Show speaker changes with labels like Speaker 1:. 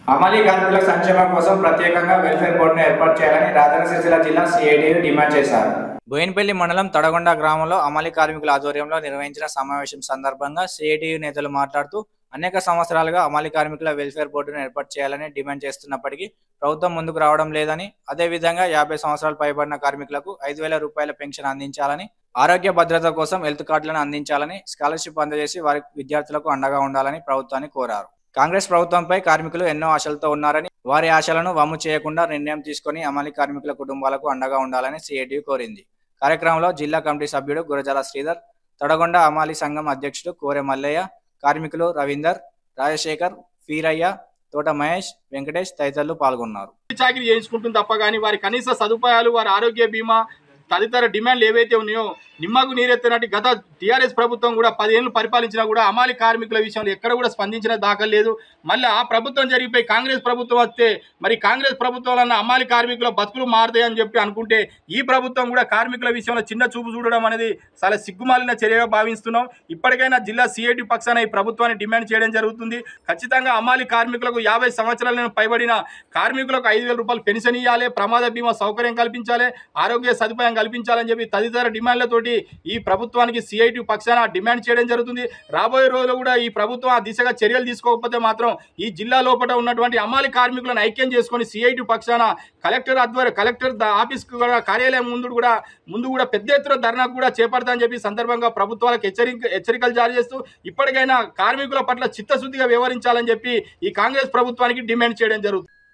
Speaker 1: అమలీ కార్మికుల సంక్షేమం కోసం ప్రత్యేకంగా వెల్ఫేర్ బోర్డును ఏర్పాటు చేయాలని రాజన్న సిరిసిల్ల జిల్లా సిఐటియు డిమాండ్ చేశారు బోయినపల్లి మండలం తడగొండ గ్రామంలో అమలీ కార్మికుల ఆధ్వర్యంలో నిర్వహించిన సమావేశం సందర్భంగా సిఐటియు నేతలు మాట్లాడుతూ అనేక సంవత్సరాలుగా అమలీ కార్మికుల వెల్ఫేర్ బోర్డును ఏర్పాటు చేయాలని డిమాండ్ చేస్తున్నప్పటికీ ప్రభుత్వం ముందుకు రావడం లేదని అదేవిధంగా యాభై సంవత్సరాలు పైబడిన కార్మికులకు ఐదు వేల రూపాయల పెన్షన్ అందించాలని ఆరోగ్య భద్రత కోసం హెల్త్ కార్డులను అందించాలని స్కాలర్షిప్ అందజేసి వారి విద్యార్థులకు అండగా ఉండాలని ప్రభుత్వాన్ని కోరారు కాంగ్రెస్ ప్రభుత్వంపై కార్మికులు ఎన్నో ఆశలతో ఉన్నారని వారి ఆశలను వమ్ము చేయకుండా నిర్ణయం తీసుకొని అమలు కార్మికుల కుటుంబాలకు అండగా ఉండాలని సిఐటి కోరింది కార్యక్రమంలో జిల్లా కమిటీ సభ్యుడు గురజాల శ్రీధర్ తడగొండ అమాలి సంఘం అధ్యక్షుడు కోరె మల్లయ్య కార్మికులు రవీందర్ రాజశేఖర్ ఫీరయ్య తోట మహేష్ వెంకటేష్ తదితరులు పాల్గొన్నారు
Speaker 2: చాకరీ చేయించుకుంటుంది తప్ప కానీ వారి కనీస సదుపాయాలు వారి ఆరోగ్య బీమా తదితర డిమాండ్లు ఏవైతే ఉన్నాయో నిమ్మకు నీరెత్తినట్టు గత టీఆర్ఎస్ ప్రభుత్వం కూడా పదేళ్ళు పరిపాలించినా కూడా అమాలి కార్మికుల విషయంలో ఎక్కడ కూడా స్పందించిన దాఖలు లేదు మళ్ళీ ఆ ప్రభుత్వం జరిగిపోయి కాంగ్రెస్ ప్రభుత్వం వస్తే మరి కాంగ్రెస్ ప్రభుత్వం వలన అమాలి కార్మికుల బతుకులు మారుతాయి అని చెప్పి అనుకుంటే ఈ ప్రభుత్వం కూడా కార్మికుల విషయంలో చిన్న చూపు చూడడం అనేది చాలా సిగ్గుమాలిన చర్యగా భావిస్తున్నాం ఇప్పటికైనా జిల్లా సిఐటి పక్షాన ఈ ప్రభుత్వాన్ని డిమాండ్ చేయడం జరుగుతుంది ఖచ్చితంగా అమాలి కార్మికులకు యాభై సంవత్సరాలను పైబడిన కార్మికులకు ఐదు వేల రూపాయలు పెన్షన్ ఇవ్వాలి ప్రమాద బీమా సౌకర్యం కల్పించాలి ఆరోగ్య సదుపాయం కల్పించాలని చెప్పి తదితర డిమాండ్లతోటి ఈ ప్రభుత్వానికి సిఐటి పక్షాన డిమాండ్ చేయడం జరుగుతుంది రాబోయే రోజుల్లో కూడా ఈ ప్రభుత్వం ఆ దిశగా చర్యలు తీసుకోకపోతే మాత్రం ఈ జిల్లా లోపల ఉన్నటువంటి అమాలి కార్మికులను ఐక్యం చేసుకొని సిఐటి పక్షాన కలెక్టర్ ఆధ్వర్యం కలెక్టర్ ద- ఆఫీస్కు కూడా కార్యాలయం ముందు కూడా ముందు కూడా పెద్ద ఎత్తున ధర్నా కూడా చేపడతామని చెప్పి ఈ సందర్భంగా ప్రభుత్వాలకు హెచ్చరిక హెచ్చరికలు జారీ చేస్తూ ఇప్పటికైనా కార్మికుల పట్ల చిత్తశుద్ధిగా వ్యవహరించాలని చెప్పి ఈ కాంగ్రెస్ ప్రభుత్వానికి డిమాండ్ చేయడం జరుగుతుంది